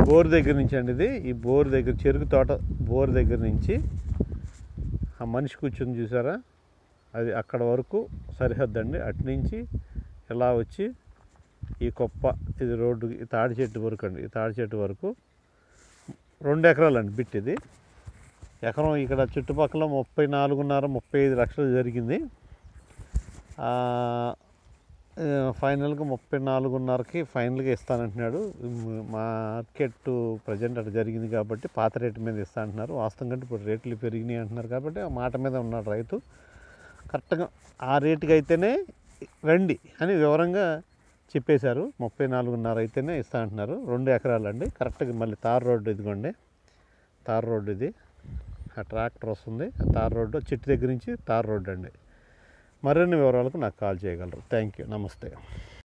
bore దగ్గర నుంచి అండి ఇది ఈ బోర్ దగ్గర చెరుకు తోట బోర్ దగ్గర నుంచి ఆ మనిషి కూర్చొని చూసారా అది అక్కడ వరకు సరిహద్దు అండి అటు నుంచి ఇలా వచ్చి ఈ కొప్ప ఇది రోడ్డు ఈ తాడి చెట్టు వరకు అండి ఈ తాడి చెట్టు వరకు రెండు ఎకరాలండి బిట్ ఇది ఎకరం ఇక్కడ చుట్టుపక్కల ముప్పై నాలుగున్నర ముప్పై ఐదు లక్షలు జరిగింది ఆ, ఆ, ఫైనల్గా ముప్పై నాలుగున్నరకి ఫైనల్గా ఇస్తానంటున్నాడు ఉమ్, మార్కెట్ ప్రజెంట్ అటు జరిగింది కాబట్టి పాత రేటు మీద ఇస్తా అంటున్నారు వాస్తవం కంటే ఇప్పుడు రేట్లు పెరిగినాయి అంటున్నారు కాబట్టి ఆ మాట మీద ఉన్నాడు రైతు కరెక్ట్గా ఆ రేటుకి అయితేనే రండి అని వివరంగా చెప్పేశారు ముప్పై నాలుగున్నర అయితేనే ఇస్తా అంటున్నారు రెండు ఎకరాలండి కరెక్ట్గా మళ్ళీ తార్ రోడ్డు ఇదిగోండి తార్ రోడ్డు ఇది ఆ ట్రాక్టర్ వస్తుంది ఆ తార్ రోడ్డు చెట్టు దగ్గర నుంచి తార్ రోడ్డు అండి మరిన్ని వివరాలకు నాకు కాల్ చేయగలరు థ్యాంక్ యూ నమస్తే